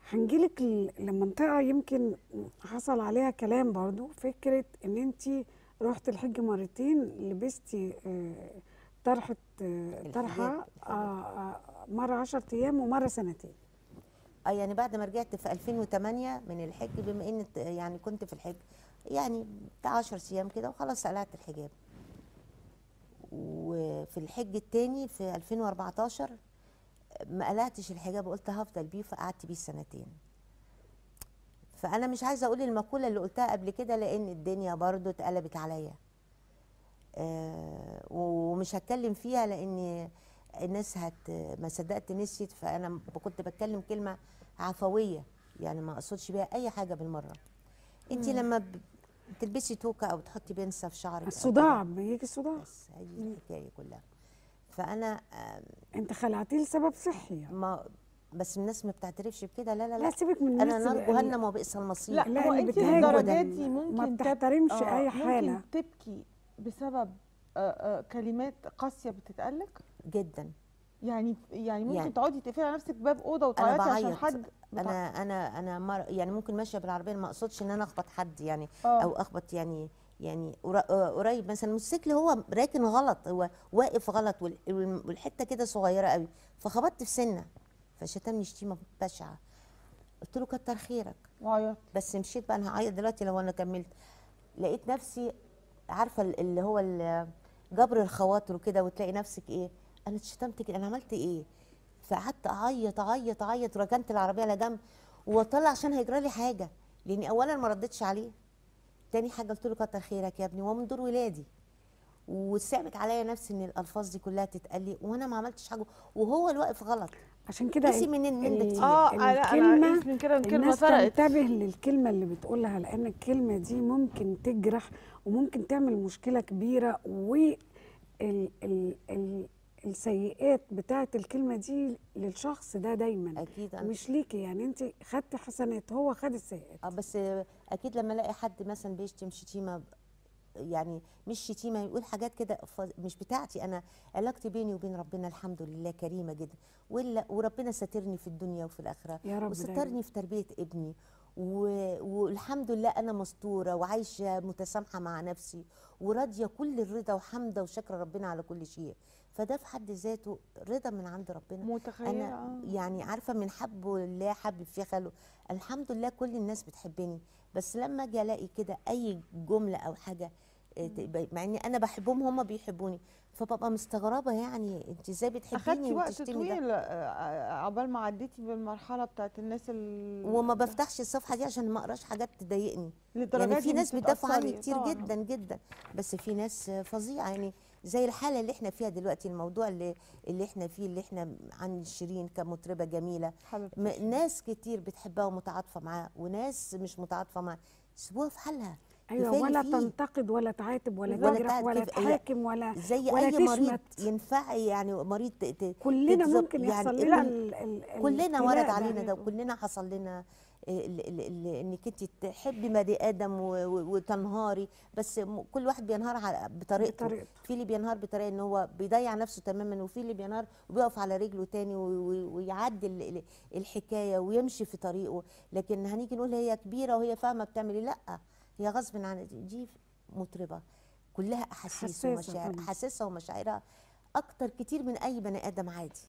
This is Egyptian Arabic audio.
هنجيلك ل- لمنطقة يمكن حصل عليها كلام برضو فكرة ان انت رحت الحج مرتين لبستي آه، طرحة آه، طرحة آه، آه، مرة عشر ايام ومرة سنتين اه يعني بعد ما رجعت في 2008 من الحج بما ان ت- يعني كنت في الحج يعني بتاع 10 ايام كده وخلاص قلعت الحجاب وفي الحج التاني في 2014 ما قلعتش الحجاب وقلت هفضل بيه فقعدت بيه سنتين فانا مش عايزه اقول المقوله اللي قلتها قبل كده لان الدنيا برضو اتقلبت عليا آه ومش هتكلم فيها لان الناس هت ما صدقت نسيت فانا ب- كنت بتكلم كلمه عفويه يعني ما اقصدش بيها اي حاجه بالمره انت لما ب- بتلبسي توكه او تحطي بنسه في شعرك أو الصداع كده، بيجي الصداع بس هي الحكايه كلها فانا آه، انت خلعتيه لسبب صحي يعني. ما بس الناس ما بتعترفش بكده لا لا لا لا سيبك من انا الناس نار اللي- جهنم وبئس المصير لا, لا، هو اللي انت بتهاجم للدرجه ده دي ما ممكن تب- بتحترمش آه، أي حالة. ممكن تبكي بسبب آه، آه، كلمات قاسيه بتتقالك جدا يعني يعني ممكن يعني- تقعدي تقفلي على نفسك باب اوضه انا وتعيطي عشان بعيط حد بتاع- انا انا انا مر يعني ممكن ماشيه بالعربيه ما اقصدش ان انا اخبط حد يعني آه. او اخبط يعني يعني قر- آه، قريب مثلا الموتوسيكل هو راكن غلط هو واقف غلط وال- وال- والحته كده صغيره قوي فخبطت في سنه فشتمني شتيمه بشعه قلت له كتر خيرك وعيط بس مشيت بقى انا هعيط دلوقتي لو انا كملت لقيت نفسي عارفه ال- اللي هو ال- جبر الخواطر وكده وتلاقي نفسك ايه انا اتشتمت كده انا عملت ايه فقعدت اعيط اعيط اعيط وركنت العربيه على جنب واطلع عشان هيجرى لي حاجه لاني اولا ما ردتش عليه تاني حاجه قلت له كتر خيرك يا ابني وهو من دور ولادي وصعبت عليا نفسي ان الالفاظ دي كلها تتقال لي وانا ما عملتش حاجه وهو اللي واقف غلط عشان كده قسي من من ده ال- كتير. اه لا انا الكلمة قيس من كده الكلمه الناس فرقت تنتبه للكلمة اللي بتقولها لأن الكلمة دي ممكن تجرح وممكن تعمل مشكلة كبيرة وال ال ال السيئات بتاعت الكلمة دي للشخص ده دايما اكيد أنا- مش ليكي يعني انت خدتي حسنات هو خد السيئات اه بس اكيد لما الاقي حد مثلا بيشتم شتيمه ب- يعني مش شتيمه يقول حاجات كده ف- مش بتاعتي انا علاقتي بيني وبين ربنا الحمد لله كريمه جدا ولا وربنا ساترني في الدنيا وفي الاخره يا رب وسترني دايما. في تربيه ابني و... والحمد لله انا مستوره وعايشه متسامحه مع نفسي وراضيه كل الرضا وحمده وشكر ربنا على كل شيء فده في حد ذاته رضا من عند ربنا متخيله انا آه. يعني عارفه من حبه الله حبب في خلقه الحمد لله كل الناس بتحبني بس لما اجي الاقي كده اي جمله او حاجه آه، تبقى- مع اني انا بحبهم هم بيحبوني فببقى مستغربه يعني انت ازاي بتحبيني اخدتي وقت وتشتمي ده طويل آه، عقبال ما عديتي بالمرحله بتاعت الناس ال وما بفتحش الصفحه دي عشان ما اقراش حاجات تضايقني للدرجة يعني دي في ناس انت بتدافع عني بتتأثري كتير طبعاً. جدا جدا بس في ناس فظيعه يعني زي الحاله اللي احنا فيها دلوقتي الموضوع اللي اللي احنا فيه اللي احنا عن شيرين كمطربه جميله حبيبتي م- ناس كتير بتحبها ومتعاطفه معاها وناس مش متعاطفه معاها سيبوها في حالها ايوه كفاية ولا فيه. تنتقد ولا تعاتب ولا ولا تجرح تعاتب، ولا كيف- هي- تحاكم ولا زي ولا اي مريض تشمت. ينفع يعني مريض ت- ت- كلنا تتظب- ممكن يعني يحصل ابن- لنا ال- ال- كلنا ورد الابتلاء علينا ده ده. وكلنا حصل لنا ال- ال- ال- انك انت تحبي بني ادم و- و- وتنهاري بس م- كل واحد بينهار على بطريقته بطريقته. في اللي بينهار بطريقه ان هو بيضيع نفسه تماما وفي اللي بينهار وبيقف على رجله تاني و- و- ويعدي ال- ال- الحكايه ويمشي في طريقه لكن هنيجي نقول هي كبيره وهي فاهمه بتعمل ايه لا هي غصب عن دي مطربه كلها احاسيس حساسة ومشاعر طبعاً. حاسسها ومشاعرها اكتر كتير من اي بني ادم عادي